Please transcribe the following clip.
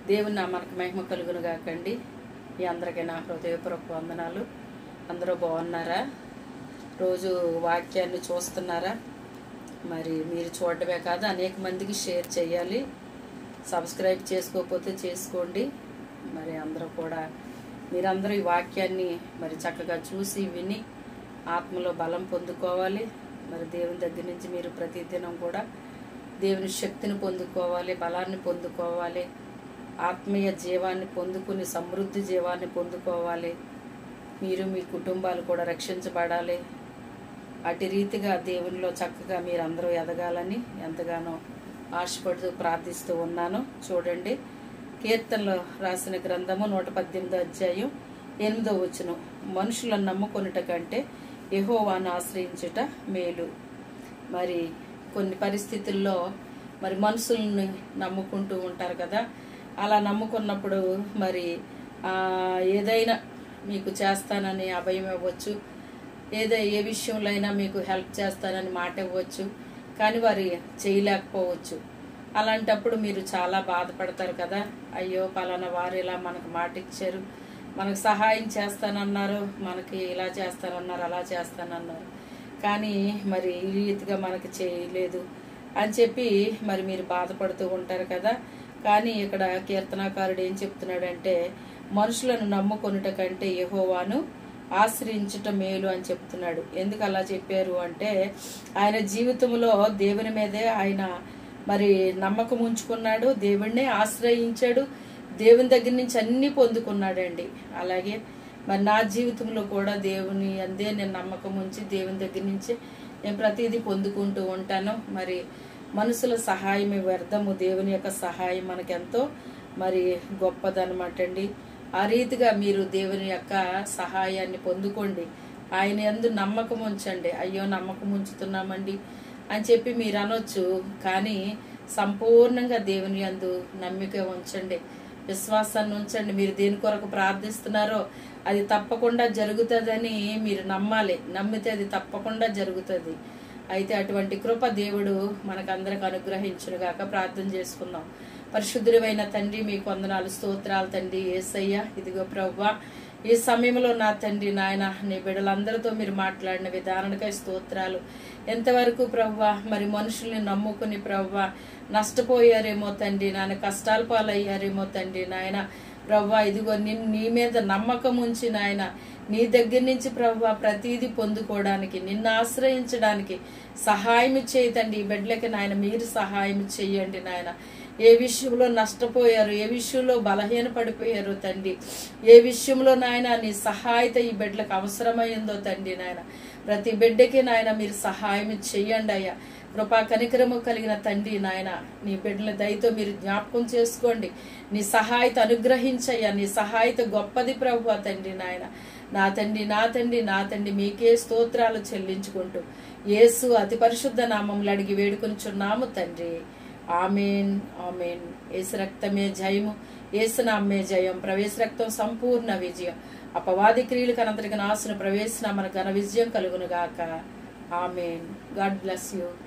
దేవుని నామానికి మహిమ కలుగును కాకండి మీ అందరికీ నా హృదయపూర్వక వందనాలు అందరూ బాగున్నారా రోజు వాక్యాన్ని చూస్తున్నారా మరి మీరు చూడటమే కాదు అనేక మందికి షేర్ చేయాలి సబ్స్క్రైబ్ చేసుకోకపోతే చేసుకోండి మరి అందరూ కూడా మీరందరూ ఈ వాక్యాన్ని మరి చక్కగా చూసి విని ఆత్మలో బలం పొందుకోవాలి మరి దేవుని దగ్గర నుంచి మీరు ప్రతిదినం కూడా దేవుని శక్తిని పొందుకోవాలి బలాన్ని పొందుకోవాలి ఆత్మీయ జీవాన్ని పొందుకుని సమృద్ధి జీవాన్ని పొందుకోవాలి మీరు మీ కుటుంబాలు కూడా రక్షించబడాలి అటు రీతిగా దేవునిలో చక్కగా మీరందరూ ఎదగాలని ఎంతగానో ఆశపడుతూ ప్రార్థిస్తూ ఉన్నాను చూడండి కీర్తనలో రాసిన గ్రంథము నూట పద్దెనిమిదో అధ్యాయం ఎనిమిదో వచ్చును మనుషులను నమ్ముకొనుట కంటే యెహోవాను ఆశ్రయించుట మేలు మరి కొన్ని పరిస్థితుల్లో మరి మనుషుల్ని నమ్ముకుంటూ ఉంటారు కదా అలా నమ్ముకున్నప్పుడు మరి ఆ, ఏదైనా మీకు చేస్తానని అభయం ఇవ్వచ్చు ఏదో ఏ విషయంలో అయినా మీకు హెల్ప్ చేస్తానని మాట ఇవ్వచ్చు కానీ వారి చేయలేకపోవచ్చు అలాంటప్పుడు మీరు చాలా బాధపడతారు కదా అయ్యో పలానా వారు ఇలా మనకు మాట ఇచ్చారు మనకు సహాయం చేస్తానన్నారు మనకి ఇలా చేస్తానన్నారు అలా చేస్తానన్నారు కానీ మరి ఈ రీతిగా మనకి చేయలేదు అని చెప్పి మరి మీరు బాధపడుతూ ఉంటారు కదా కానీ ఇక్కడ కీర్తనాకారుడు ఏం చెప్తున్నాడంటే మనుషులను నమ్ముకొనుట కంటే యెహోవాను ఆశ్రయించుట మేలు అని చెప్తున్నాడు ఎందుకు అలా చెప్పారు అంటే ఆయన జీవితంలో దేవుని మీదే ఆయన మరి నమ్మకం ఉంచుకున్నాడు దేవుణ్ణే ఆశ్రయించాడు దేవుని దగ్గర నుంచి అన్ని పొందుకున్నాడండి అలాగే మరి నా జీవితంలో కూడా దేవుని అందే నేను నమ్మకం ఉంచి దేవుని దగ్గర నుంచి నేను ప్రతిదీ పొందుకుంటూ ఉంటాను మరి మనుషుల సహాయం వ్యర్థము దేవుని యొక్క సహాయం మనకెంతో మరి గొప్పదనమాట అండి ఆ రీతిగా మీరు దేవుని యొక్క సహాయాన్ని పొందుకోండి ఆయన ఎందు నమ్మకం ఉంచండి అయ్యో నమ్మకం ఉంచుతున్నామండి అని చెప్పి మీరు అనొచ్చు కానీ సంపూర్ణంగా దేవుని యందు నమ్మిక ఉంచండి విశ్వాసాన్ని ఉంచండి మీరు దేని కొరకు ప్రార్థిస్తున్నారో అది తప్పకుండా జరుగుతుందని మీరు నమ్మాలి నమ్మితే అది తప్పకుండా జరుగుతుంది అయితే అటువంటి కృప దేవుడు మనకందరికి అనుగ్రహించును గాక ప్రార్థన చేసుకుందాం పరిశుద్ధుడైన తండ్రి మీ కొందనాలు స్తోత్రాలు తండ్రి ఏసయ్య ఇదిగో ప్రవ్వా ఈ సమయంలో నా తండ్రి నాయన నీ బిడ్డలందరితో మీరు మాట్లాడిన విధానానికై స్తోత్రాలు ఎంతవరకు ప్రవ్వా మరి మనుషుల్ని నమ్ముకుని ప్రవ్వా నష్టపోయారేమో తండ్రి నాయన కష్టాల పాలయ్యారేమో తండ్రి నాయన ప్రవ్వా ఇదిగో నిన్ నీ మీద నమ్మకం ఉంచి నాయన నీ దగ్గర నుంచి ప్రవ్వా ప్రతీది పొందుకోవడానికి నిన్ను ఆశ్రయించడానికి సహాయం చేయతండి ఈ బిడ్డలకి నాయన మీరు సహాయం చేయండి నాయన ఏ విషయంలో నష్టపోయారు ఏ విషయంలో బలహీన పడిపోయారు తండ్రి ఏ విషయంలో నాయన నీ సహాయత ఈ బిడ్డలకు అవసరమైందో తండ్రి నాయన ప్రతి బిడ్డకి నాయన మీరు సహాయం చెయ్యండి అయ్యా కృపా కనికరము కలిగిన తండ్రి నాయన నీ బిడ్డల దయతో మీరు జ్ఞాపకం చేసుకోండి నీ సహాయత అనుగ్రహించయ్యా నీ సహాయత గొప్పది ప్రభు తండ్రి నాయన నా తండ్రి నా తండ్రి నా తండ్రి మీకే స్తోత్రాలు చెల్లించుకుంటూ యేసు అతి పరిశుద్ధ నామములు అడిగి వేడుకొనిచున్నాము తండ్రి ఆమెన్ ఆమెన్ ఏసు రక్తమే జయము ఏసునామే జయం ప్రవేశ రక్తం సంపూర్ణ విజయం అపవాది క్రియలకు అనంతరికి నాశన ప్రవేశన మన ఘన విజయం కలుగును గాక ఆమెన్ గాడ్ బ్లెస్ యూ